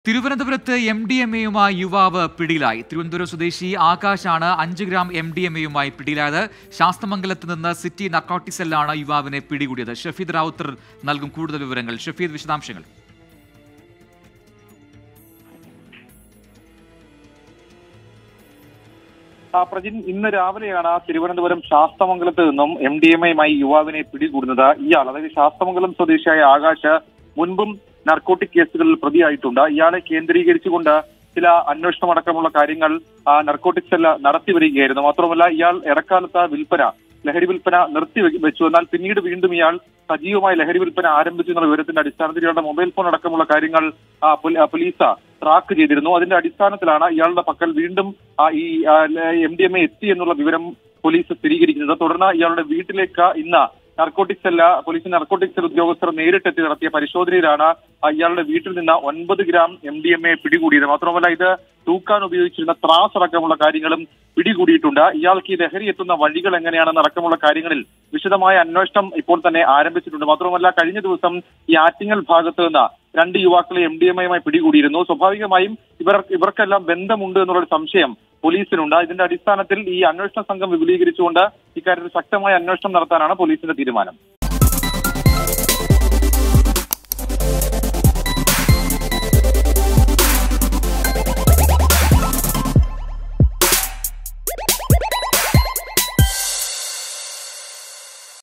തിരുവനന്തപുരത്ത് M D M എയുമായി യുവാവ് പിടിയിലായി തിരുവനന്തപുരം സ്വദേശി ആകാശാണ് അഞ്ച് ഗ്രാം എം ഡി എം എയുമായി പിടിയിലായത് ശാസ്തമംഗലത്ത് നിന്ന് സിറ്റി നർക്കോട്ടിക് സെല്ലാണ് യുവാവിനെ പിടികൂടിയത് ഷഫീദ് റാവുത്തർ നൽകും കൂടുതൽ വിവരങ്ങൾ ഷഫീദ് വിശദാംശങ്ങൾ ആ, പ്രജിൻ ഇന്ന് രാവിലെയാണ് തിരുവനന്തപുരം ശാസ്തമംഗലത്ത് നിന്നും എം ഡി എം എയുമായി യുവാവിനെ പിടികൂടുന്നത് ഇയാൾ അതായത് ശാസ്തമംഗലം സ്വദേശിയായ ആകാശ് മുൻപും നർക്കോട്ടിക് കേസുകളിൽ പ്രതിയായിട്ടുണ്ട് ഇയാളെ കേന്ദ്രീകരിച്ചുകൊണ്ട് ചില അന്വേഷണമടക്കമുള്ള കാര്യങ്ങൾ ആ, നർക്കോട്ടിക് സെൽ നടത്തി വരികയായിരുന്നു മാത്രമല്ല ഇയാൾ ഇടക്കാലത്ത് വിൽപ്പന ലഹരി വിൽപ്പന നിർത്തി വെ- വെച്ചു എന്നാൽ പിന്നീട് വീണ്ടും ഇയാൾ സജീവമായി ലഹരി വിൽപ്പന ആരംഭിച്ചു എന്നുള്ള വിവരത്തിന്റെ അടിസ്ഥാനത്തിൽ ഇയാളുടെ മൊബൈൽ ഫോൺ അടക്കമുള്ള കാര്യങ്ങൾ ആ, പൊലി- ആ, പോലീസ് ട്രാക്ക് ചെയ്തിരുന്നു അതിന്റെ അടിസ്ഥാനത്തിലാണ് ഇയാളുടെ പക്കൽ വീണ്ടും ആ, ഈ എം ഡി എം എ എത്തി എന്നുള്ള വിവരം പോലീസ് സ്ഥിരീകരിക്കുന്നത് തുടർന്ന് ഇയാളുടെ വീട്ടിലേക്ക് ഇന്ന് നർക്കോട്ടിക് സെല്ല പോലീസ് നർക്കോട്ടിക് സെൽ ഉദ്യോഗസ്ഥർ നേരിട്ടെത്തി നടത്തിയ പരിശോധനയിലാണ് ആ, ഇയാളുടെ വീട്ടിൽ നിന്ന് ഒൻപത് gram M D M A പിടികൂടിയത് മാത്രമല്ല ഇത് തൂക്കാൻ ഉപയോഗിച്ചിരുന്ന ത്രാസ് അടക്കമുള്ള കാര്യങ്ങളും പിടികൂടിയിട്ടുണ്ട് ഇയാൾക്ക് ഈ ലഹരി എത്തുന്ന വഴികൾ എങ്ങനെയാണെന്ന് അടക്കമുള്ള കാര്യങ്ങളിൽ വിശദമായ അന്വേഷണം ഇപ്പോൾ തന്നെ ആരംഭിച്ചിട്ടുണ്ട് മാത്രമല്ല കഴിഞ്ഞ ദിവസം ഈ ആറ്റിങ്ങൽ ഭാഗത്ത് നിന്ന് രണ്ട് യുവാക്കളെ എം ഡി എം ഐയുമായി പിടികൂടിയിരുന്നു സ്വാഭാവികമായും ഇവർ ഇവർക്കെല്ലാം ബന്ധമുണ്ട് എന്നുള്ള സംശയം പോലീസിനുണ്ട് ഇതിന്റെ അടിസ്ഥാനത്തിൽ ഈ അന്വേഷണ സംഘം വിപുലീകരിച്ചുകൊണ്ട് ഇക്കാര്യത്തിൽ ശക്തമായ അന്വേഷണം നടത്താനാണ് പോലീസിന്റെ തീരുമാനം